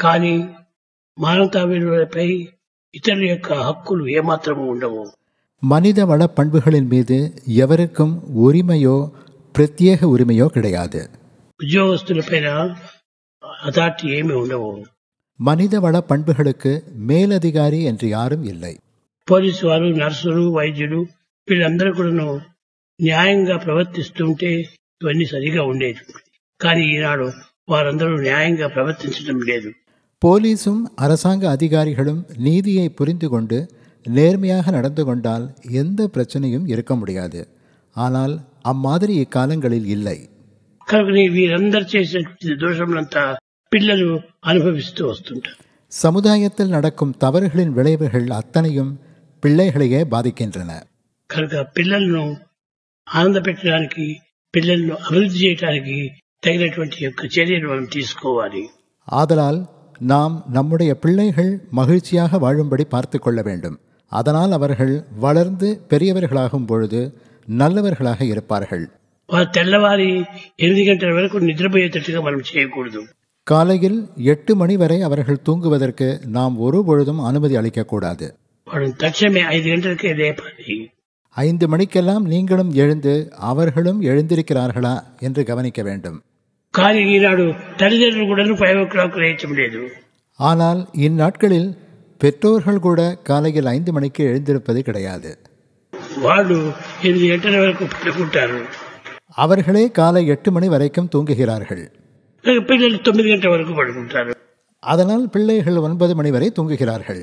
కానీ మానవతా విలువలపై ఇతరుల యొక్క హక్కులు ఏమాత్రము ఉండవు மனித வள பண்புகளின் மீது எவருக்கும் உரிமையோ பிரத்யேக உரிமையோ கிடையாது ఉద్యోగస్తులపైన అథారిటీ ఏమీ ఉండవు மனித வள பண்புகளுக்கு மேலதிகாரி என்று யாரும் இல்லை పోలీసు వారు నర్సులు వైద్యులు వీళ్ళందరూ కూడాను న్యాయంగా ప్రవర్తిస్తుంటే ఇవన్నీ సరిగా ఉండేది కానీ ఈనాడు వారందరూ న్యాయంగా ప్రవర్తించడం లేదు போலீஸும் அரசாங்க அதிகாரிகளும் நீதியை புரிந்து கொண்டு நேர்மையாக நடந்து கொண்டால் எந்த பிரச்சனையும் இருக்க முடியாது ஆனால் அம்மாதிரி இக்காலங்களில் இல்லை కనుక వీరందరూ చేసే దోషములంతా పిల్లలు అనుభవిస్తూ వస్తుంటారు சமுதாயத்தில் நடக்கும் தவறுகளின் விளைவுகள் அத்தனையும் பிள்ளைகளையே பாதிக்கின்றன కనుక పిల్లలను ఆనంద పెట్టడానికి పిల్లలను అభివృద్ధి చేయడానికి తగినటువంటి యొక్క చర్యలు మనం తీసుకోవాలి ஆதலால் நாம் நம்முடைய பிள்ளைகள் மகிழ்ச்சியாக வாழும்படி பார்த்து கொள்ள வேண்டும் அதனால் அவர்கள் வளர்ந்து பெரியவர்களாகும் பொழுது நல்லவர்களாக இருப்பார்கள் వారు తెల్లవారి ఎనిమిది గంటల వరకు నిద్రపోయేటట్టుగా మనం చేయకూడదు காலையில் எட்டு மணி வரை அவர்கள் தூங்குவதற்கு நாம் ஒரு பொழுதும் அனுமதி அளிக்கக்கூடாது వాడు తక్షణమే ఐదు గంటలకే లేపాలి ஐந்து மணிக்கெல்லாம் நீங்களும் எழுந்து அவர்களும் எழுந்திருக்கிறார்களா என்று கவனிக்க வேண்டும் కానీ ఈనాడు తల్లిదండ్రులు కూడా ఫైవ్ ఓ క్లాక్ లేచడం లేదు ஆனால் இந்நாட்களில் பெற்றோர்கள் கூட காலையில் ஐந்து மணிக்கு எழுந்திருப்பது கிடையாது వాళ్ళు ఎనిమిది గంటల వరకు పడుకుంటారు அவர்களே காலை எட்டு மணி வரைக்கும் தூங்குகிறார்கள் కనుక పిల్లలు తొమ్మిది గంటల వరకు పడుకుంటారు அதனால் பிள்ளைகள் ஒன்பது மணி வரை தூங்குகிறார்கள்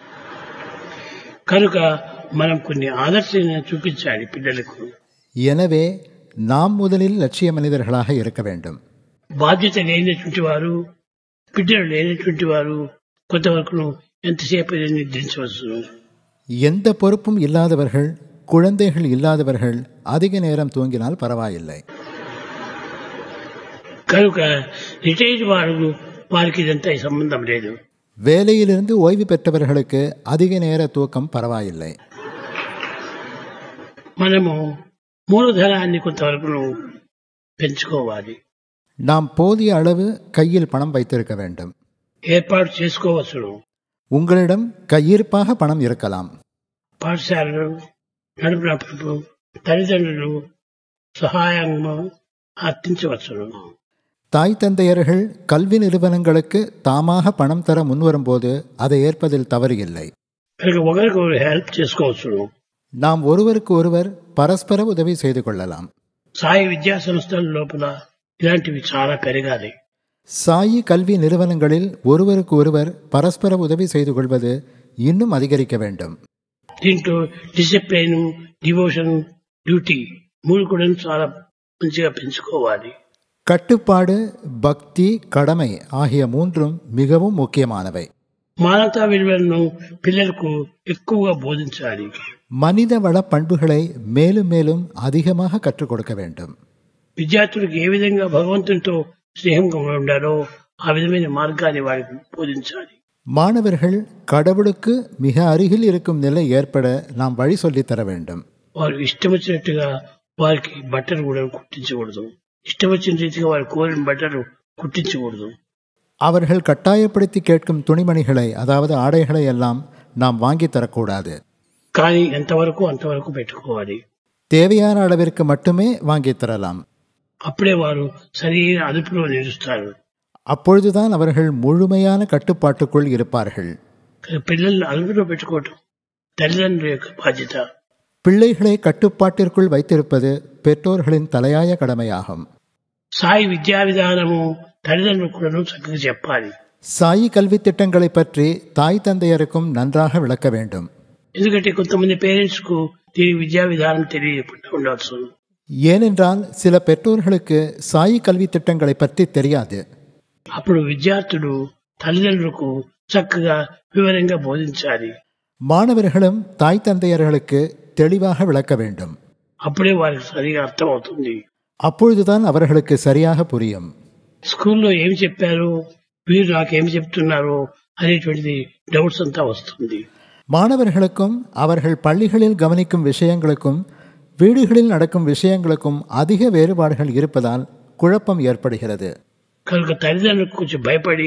కనుక మనం కొన్ని ఆదర్శాన్ని చూపించాలి పిల్లలకు எனவே நாம் முதலில் லட்சிய மனிதர்களாக இருக்க வேண்டும் బాధ్యత లేనటువంటి వారు బిడ్డలు లేనటువంటి వారు కొంతవరకు ఎంతసేపు అయినా నిద్రించవచ్చు எந்த பொறுப்பும் இல்லாதவர்கள் குழந்தைகள் இல்லாதவர்கள் அதிக நேரம் தூங்கினால் பரவாயில்லை కనుక రిటైర్డ్ వారు వారికి ఇదంతా సంబంధం లేదు வேலையிலிருந்து ஓய்வு பெற்றவர்களுக்கு அதிக நேர தூக்கம் பரவாயில்லை మనము మూలధనాన్ని కొంతవరకు పెంచుకోవాలి நாம் போதிய அளவு கையில் பணம் வைத்திருக்க வேண்டும் ఏర్పాటు చేసుకోవచ్చును உங்களிடம் கையிருப்பாக பணம் இருக்கலாம் పాఠశాలలు నడిపినప్పుడు తల్లిదండ్రులు సహాయంగా అర్థించవచ్చును தாய் தந்தையர்கள் கல்வி நிறுவனங்களுக்கு தாமாக பணம் தர முன்வரும்போது அதை ஏற்பதில் தவறு இல்லை కనుక ఒకరికొకరు హెల్ప్ చేసుకోవచ్చును நாம் ஒருவருக்கு ஒருவர் பரஸ்பர உதவி செய்து கொள்ளலாம் సాయి విద్యా సంస్థల లోపల ఇలాంటివి చాలా పెరగాలి சாயி கல்வி நிறுவனங்களில் ஒருவருக்கு ஒருவர் பரஸ்பர உதவி செய்து கொள்வது இன்னும் அதிகரிக்க வேண்டும் దీంట్లో డిసిప్లైన్ డివోషన్ డ్యూటీ మూడు కూడా చాలా మంచిగా పెంచుకోవాలి கட்டுப்பாடு பக்தி கடமை ஆகிய மூன்றும் மிகவும் முக்கியமானவை మానవతా విలువలను పిల్లలకు ఎక్కువగా బోధించాలి மனித வள பண்புகளை மேலும் மேலும் அதிகமாக கற்றுக் கொடுக்க வேண்டும் విద్యార్థులకు ఏ విధంగా భగవంతునితో స్నేహంగా ఉండాలో ఆ విధమైన మార్గాన్ని వారికి బోధించాలి மாணவர்கள் கடவுளுக்கு மிக அருகில் இருக்கும் நிலை ஏற்பட நாம் வழி சொல்லித் தர வேண்டும் వారు ఇష్టం వచ్చినట్టుగా వారికి బట్టలు కూడా కుట్టించకూడదు ఇష్టం వచ్చిన రీతిగా వారు కోరిన బట్టలు కుట్టించకూడదు அவர்கள் கட்டாயப்படுத்தி கேட்கும் துணிமணிகளை அதாவது ஆடைகளை எல்லாம் நாம் வாங்கி தரக்கூடாது కానీ ఎంతవరకు అంతవరకు పెట్టుకోవాలి தேவையான அளவிற்கு மட்டுமே வாங்கி தரலாம் అప్పుడే వారు సరైన అదుపులో నిలుస్తారు அப்பொழுதுதான் அவர்கள் முழுமையான கட்டுப்பாட்டுக்குள் இருப்பார்கள் కానీ పిల్లల్ని అదుపులో పెట్టుకోవటం తల్లిదండ్రుల యొక్క బాధ్యత பிள்ளைகளை கட்டுப்பாட்டிற்குள் வைத்திருப்பது பெற்றோர்களின் தலையாய கடமையாகும் సాయి విద్యా విధానము తల్లిదండ్రులకు కూడా చక్కగా చెప్పాలి சாயி கல்வி திட்டங்களை பற்றி தாய் தந்தையருக்கும் நன்றாக விளக்க வேண்டும் ఎందుకంటే కొంతమంది పేరెంట్స్ కు దీని విద్యా విధానం తెలియకుండా ఉండవచ్చు ஏனென்றால் சில பெற்றோர்களுக்கு சாயி கல்வி திட்டங்களை பற்றி தெரியாது అప్పుడు విద్యార్థులు తల్లిదండ్రులకు చక్కగా వివరంగా బోధించాలి மாணவர்களும் தாய் தந்தையர்களுக்கு தெளிவாக விளக்க வேண்டும் అప్పుడే వారికి సరిగా అర్థమవుతుంది அப்பொழுதுதான் அவர்களுக்கு சரியாக புரியும் స్కూల్లో ఏం చెప్పారు వీరు నాకేం చెప్తున్నారు అనేటువంటిది డౌట్స్ అంతా వస్తుంది மாணவர்களுக்கும் அவர்கள் பள்ளிகளில் கவனிக்கும் விஷயங்களுக்கும் வீடுகளில் நடக்கும் விஷயங்களுக்கும் அதிக வேறுபாடுகள் இருப்பதால் குழப்பம் ஏற்படுகிறது కనుక తల్లిదండ్రులకు కొంచెం భయపడి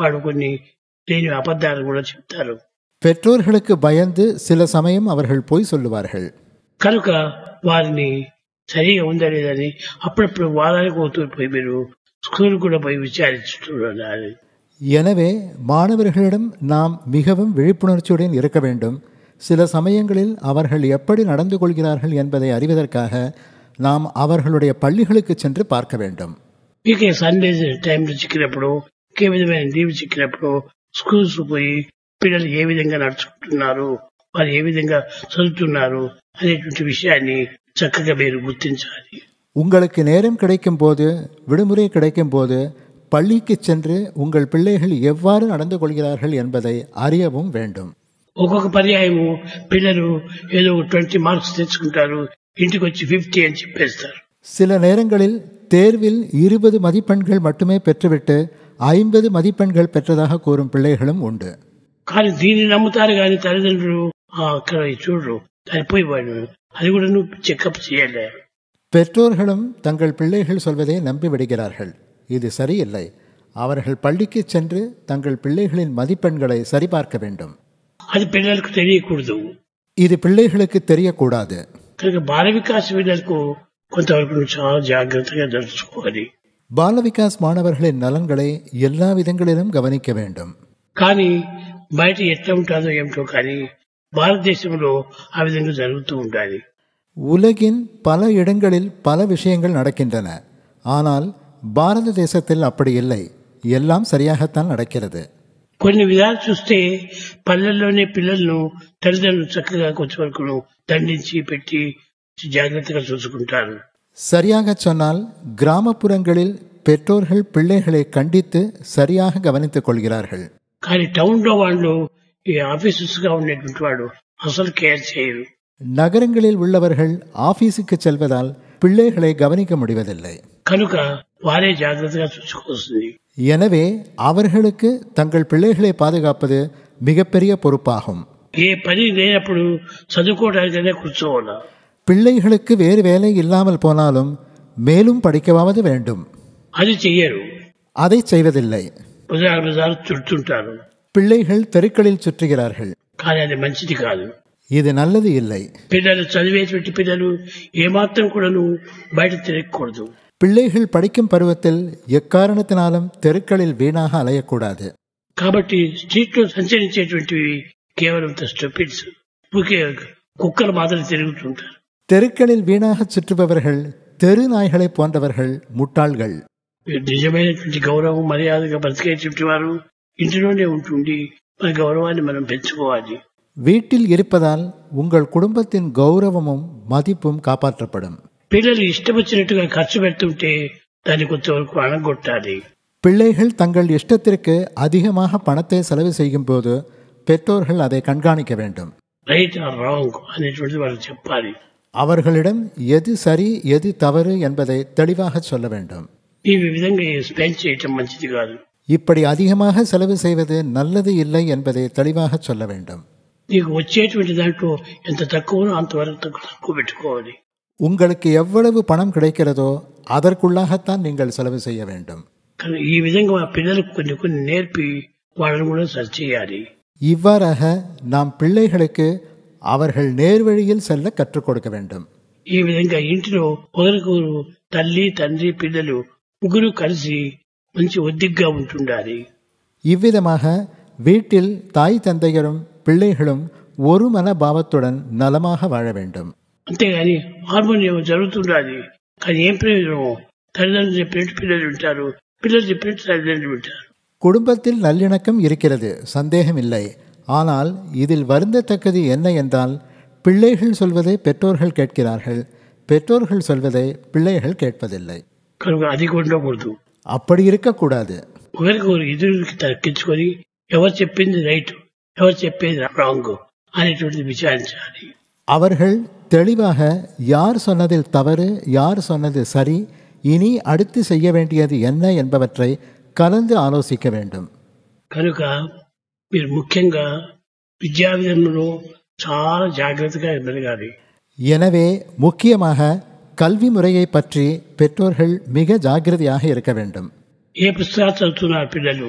వాడు కొన్ని లేని అబద్ధాలు కూడా చెప్తారు பெற்றோர்களுக்கு பயந்து சில சமயம் அவர்கள் பொய் சொல்லுவார்கள் కనుక వారిని సరిగా ఉందా లేదని అప్పుడప్పుడు వారానికి పోతూ పోయి మీరు స్కూల్ కూడా పోయి విచారించుతున్నారు எனவே மாணவர்களிடம் நாம் மிகவும் விழிப்புணர்ச்சியுடன் இருக்க வேண்டும் சில சமயங்களில் அவர்கள் எப்படி நடந்து கொள்கிறார்கள் என்பதை அறிவதற்காக நாம் அவர்களுடைய பள்ளிகளுக்கு சென்று பார்க்க வேண்டும் మీకే సండేస్ టైంలో చిక్కినప్పుడు ఇంకే విధమైన లీవ్ చిక్కినప్పుడు స్కూల్స్ పోయి పిల్లలు ఏ విధంగా నడుచుకుంటున్నారు వారు ఏ విధంగా చదువుతున్నారు అనేటువంటి విషయాన్ని చక్కగా మీరు గుర్తించాలి உங்களுக்கு நேரம் கிடைக்கும் போது விடுமுறை கிடைக்கும் போது பள்ளிக்கு சென்று உங்கள் பிள்ளைகள் எவ்வாறு நடந்து கொள்கிறார்கள் என்பதை அறியவும் வேண்டும் ఒక్కొక్క పర్యాయము పిల్లలు ఏదో ట్వంటీ మార్క్స్ తెచ్చుకుంటారు ఇంటికి వచ్చి ఫిఫ్టీ అని చెప్పేస్తారు சில நேரங்களில் தேர்வில் இருபது மதிப்பெண்கள் மட்டுமே பெற்றுவிட்டு ஐம்பது மதிப்பெண்கள் பெற்றதாக கூறும் பிள்ளைகளும் உண்டு కానీ దీన్ని నమ్ముతారు కానీ తల్లిదండ్రులు "ఆ, అక్కడ చూడరు దాని పోయి వాడు అది కూడా నువ్వు చెకప్ చేయాలి பெற்றோர்களும் தங்கள் பிள்ளைகள் சொல்வதை நம்பி விடுகிறார்கள் இது சரியில்லை அவர்கள் பள்ளிக்கு சென்று தங்கள் பிள்ளைகளின் மதிப்பெண்களை சரிபார்க்க வேண்டும் అది పిల్లలకు తెలియకూడదు இது பிள்ளைகளுக்கு தெரியக்கூடாது కనుక బాల వికాస్ పిల్లలకు కొంతవరకు నువ్వు చాలా జాగ్రత్తగా నడుచుకోవాలి பால விகாஸ் மாணவர்களின் நலன்களை எல்லா விதங்களிலும் கவனிக்க வேண்டும் కానీ బయట ఎట్లా ఉంటుందో ఏమిటో కానీ భారతదేశంలో ఆ విధంగా జరుగుతూ ఉండాలి உலகின் பல இடங்களில் பல விஷயங்கள் நடக்கின்றன ஆனால் பாரத தேசத்தில் அப்படி இல்லை எல்லாம் சரியாகத்தான் நடக்கிறது కొన్ని విధాలు చూస్తే పల్లెల్లోనే పిల్లలను తల్లిదండ్రులు చక్కగా కొంచెం వరకు దండించి పెట్టి జాగ్రత్తగా చూసుకుంటారు சரியாகச் சொன்னால் கிராமப்புறங்களில் பெற்றோர்கள் பிள்ளைகளை கண்டித்து சரியாக கவனித்துக் கொள்கிறார்கள் కానీ టౌన్ లో వాళ్ళు ఈ ఆఫీసర్స్ గా ఉండేటువంటి వాడు అసలు కేర్ చేయరు நகரங்களில் உள்ளவர்கள் ஆபீஸுக்கு செல்வதால் பிள்ளைகளை கவனிக்க முடிவதில்லை కనుక వారే జాగ్రత్తగా చూసుకోవాల్సింది எனவே அவர்களுக்கு தங்கள் பிள்ளைகளை பாதுகாப்பது மிகப்பெரிய பொறுப்பாகும் ఏ పని లేనప్పుడు చదువుకోవడానికైనా కూర్చోవాలా பிள்ளைகளுக்கு வேறு வேலை இல்லாமல் போனாலும் மேலும் படிக்கவாவது வேண்டும் అది చెయ్యరు அதை செய்வதில்லை బజార్ బజార్ చుడుతుంటారు பிள்ளைகள் தெருக்களில் சுற்றுகிறார்கள் కానీ అది మంచిది కాదు இது நல்லது இல்லை పిల్లలు చదివేటువంటి పిల్లలు ఏమాత్రం కూడాను బయట తిరగకూడదు பிள்ளைகள் படிக்கும் பருவத்தில் எக்காரணத்தினாலும் தெருக்களில் வீணாக அலையக்கூடாது కాబట్టి స్ట్రీట్ లో సంచరించేటువంటివి కేవలం స్టూపిడ్స్ ఊరికే కుక్కల మాదిరి తిరుగుతుంటారు தெருக்களில் வீணாக சுற்றுபவர்கள் தெரு நாய்களை போன்றவர்கள் முட்டாள்கள் నిజమైనటువంటి గౌరవం మర్యాదగా బ్రతికేటువంటి వారు ఇంటిలోనే ఉంటుండి మన గౌరవాన్ని మనం పెంచుకోవాలి வீட்டில் இருப்பதால் உங்கள் குடும்பத்தின் கௌரவமும் மதிப்பும் காப்பாற்றப்படும் పిల్లలు ఇష్టం వచ్చినట్టుగా ఖర్చు పెడుతుంటే దాన్ని కొంతవరకు అణగొట్టాలి பிள்ளைகள் தங்கள் இஷ்டத்திற்கு அதிகமாக பணத்தை செலவு செய்யும் போது பெற்றோர்கள் அதை கண்காணிக்க வேண்டும் రైట్ ఆర్ రాంగ్ అనేటువంటిది వాళ్ళకి చెప్పాలి அவர்களிடம் எது சரி எது தவறு என்பதை தெளிவாக சொல்ல வேண்டும் ఈ విధంగా స్పెండ్ చేయటం మంచిది కాదు இப்படி அதிகமாக செலவு செய்வது நல்லது இல்லை என்பதை தெளிவாக சொல்ல வேண்டும் నీకు వచ్చేటువంటి దాంట్లో ఎంత తక్కువనో అంతవరకు తక్కువ తక్కువ పెట్టుకోవాలి உங்களுக்கு எவ்வளவு பணம் கிடைக்கிறதோ அதற்குள்ளாகத்தான் நீங்கள் செலவு செய்ய வேண்டும் కానీ ఈ విధంగా మా పిల్లలకు కొన్ని కొన్ని నేర్పి వాళ్ళని కూడా సరి చేయాలి இவ்வாறாக நாம் பிள்ளைகளுக்கு அவர்கள் நேர்வழியில் செல்ல கற்றுக் கொடுக்க வேண்டும் ఈ విధంగా ఇంటిలో ఒకరికొకరు తల్లి తండ్రి పిల్లలు ముగ్గురు కలిసి మంచి ఒద్దిగ్గా ఉంటుండాలి இவ்விதமாக வீட்டில் தாய் தந்தையரும் பிள்ளைகளும் ஒரு மன பாவத்துடன் நலமாக வாழ வேண்டும் అంతేగాని హార్మోనియం జరుగుతుండాలి కానీ ఏం ప్రయోజనం తల్లిదండ్రులు చెప్పినట్టు పిల్లలు వింటారు పిల్లలు చెప్పినట్టు తల్లిదండ్రులు వింటారు குடும்பத்தில் நல்லிணக்கம் இருக்கிறது சந்தேகமில்லை ஆனால் இதில் வருந்தத்தக்கது என்ன என்றால் பிள்ளைகள் சொல்வதை பெற்றோர்கள் கேட்கிறார்கள் பெற்றோர்கள் சொல்வதை பிள்ளைகள் கேட்பதில்லை కనుక అది కూడా ఉండకూడదు அப்படி இருக்கக்கூடாது ఒకరికొకరు ఎదురుకి తగ్గించుకొని ఎవరు చెప్పింది రైట్ ఎవరు చెప్పేది రాంగ్ అనేటువంటిది విచారించాలి அவர்கள் தெளிவாக யார் சொன்னதில் தவறு யார் சொன்னது சரி இனி அடுத்து செய்ய வேண்டியது என்ன என்பவற்றை கலந்து ஆலோசிக்க வேண்டும் కనుక మీరు ముఖ్యంగా విద్యా విధానంలో చాలా జాగ్రత్తగా మెలగాలి எனவே முக்கியமாக கல்வி முறையை பற்றி பெற்றோர்கள் மிக ஜாக்கிரதையாக இருக்க வேண்டும் ఏ పుస్తకాలు చదువుతున్నారు పిల్లలు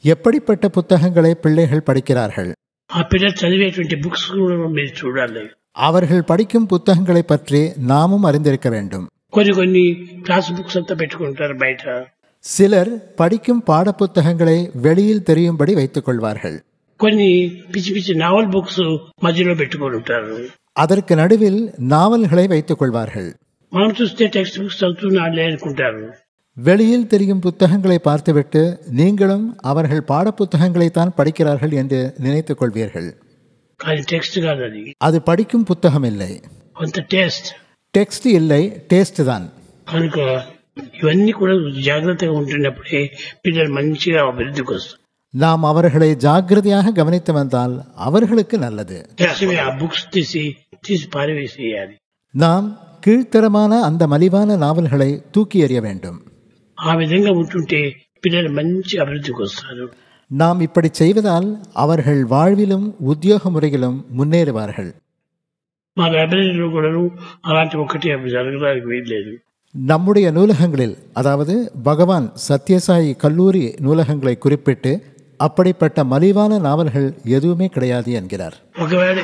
எப்படிப்பட்ட புத்தகங்களை பிள்ளைகள் படிக்கிறார்கள் ఆ పిల్లలు చదివేటువంటి బుక్స్ కూడా మీరు చూడాలి அவர்கள் படிக்கும் புத்தகங்களை பற்றி நாமும் அறிந்திருக்க வேண்டும் కొన్ని కొన్ని క్లాస్ బుక్స్ అంతా పెట్టుకుంటారు బయట சிலர் படிக்கும் பாடப்புத்தகங்களை வெளியில் தெரியும்படி வைத்துக் கொள்வார்கள் కొన్ని పిచ్చి పిచ్చి నావల్ బుక్స్ మధ్యలో పెట్టుకొని ఉంటారు அதற்கு நடுவில் நாவல்களை வைத்துக் கொள்வார்கள் మనం చూస్తే టెక్స్ట్ బుక్స్ చదువుతున్నాళ్ళే అనుకుంటారు வெளியில் தெரியும் புத்தகங்களை பார்த்துவிட்டு நீங்களும் அவர்கள் பாடப்புத்தகங்களைத்தான் படிக்கிறார்கள் என்று நினைத்துக் கொள்வீர்கள் కానీ టెక్స్ట్ కాదు అది அது படிக்கும் புத்தகம் இல்லை కొంత టేస్ట్ டெக்ஸ்ட் இல்லை டேஸ்ட் தான் కనుక ఇవన్నీ కూడా జాగ్రత్తగా ఉంటున్నప్పుడే పిల్లలు మంచిగా అభివృద్ధికి వస్తారు நாம் அவர்களை ஜாக்கிரதையாக கவனித்து வந்தால் அவர்களுக்கு நல்லது తక్షణమే ఆ బుక్స్ తీసి తీసి పారవేసేయాలి நாம் கீழ்த்தரமான அந்த மலிவான நாவல்களை தூக்கி எறிய வேண்டும் ఆ విధంగా ఉంటుంటే పిల్లలు మంచి అభివృద్ధికి వస్తారు நாம் இப்படி செய்வதால் அவர்கள் வாழ்விலும் உத்தியோக முறையிலும் முன்னேறுவார்கள் మా లైబ్రరీలో కూడాను అలాంటి ఒకటి జరగడానికి వీల్లేదు நம்முடைய நூலகங்களில் அதாவது பகவான் சத்யசாயி கல்லூரி நூலகங்களை குறிப்பிட்டு அப்படிப்பட்ட மலிவான நாவல்கள் எதுவுமே கிடையாது என்கிறார் ఒకవేళ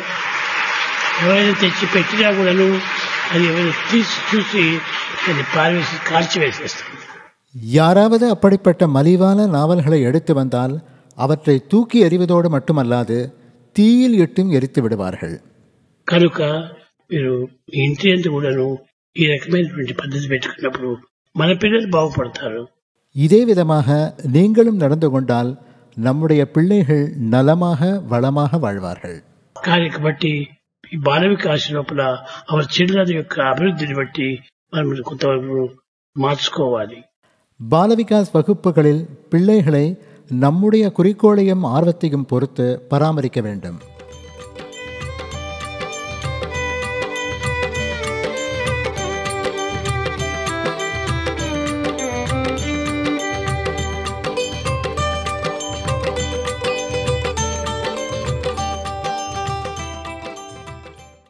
ఎవరైనా తెచ్చి పెట్టినా కూడాను అది ఎవరు తీసి చూసి అది పారవేసి కాల్చివేసేస్తారు யாராவது அப்படிப்பட்ட மலிவான நாவல்களை எடுத்து வந்தால் அவற்றை தூக்கி எறிவதோடு மட்டுமல்லாது தீயில் இட்டும் எரித்து விடுவார்கள் కనుక మీరు మీ ఇంటి అంతా కూడాను ఈ రకమైనటువంటి పద్ధతి పెట్టుకున్నప్పుడు మన పిల్లలు బాగుపడతారు இதே விதமாக நீங்களும் நடந்து கொண்டால் நம்முடைய பிள்ளைகள் நலமாக வளமாக வாழ்வார்கள் కానీ బట్టి ఈ బాల వికాస లోపల అవర్ చిల్డ్రన్ యొక్క అభివృద్ధిని బట్టి మనం కొంతవరకు మార్చుకోవాలి பாலவிகாஸ் வகுப்புகளில் பிள்ளைகளை நம்முடைய குறிக்கோளையும் ஆர்வத்தையும் பொறுத்து பராமரிக்க வேண்டும்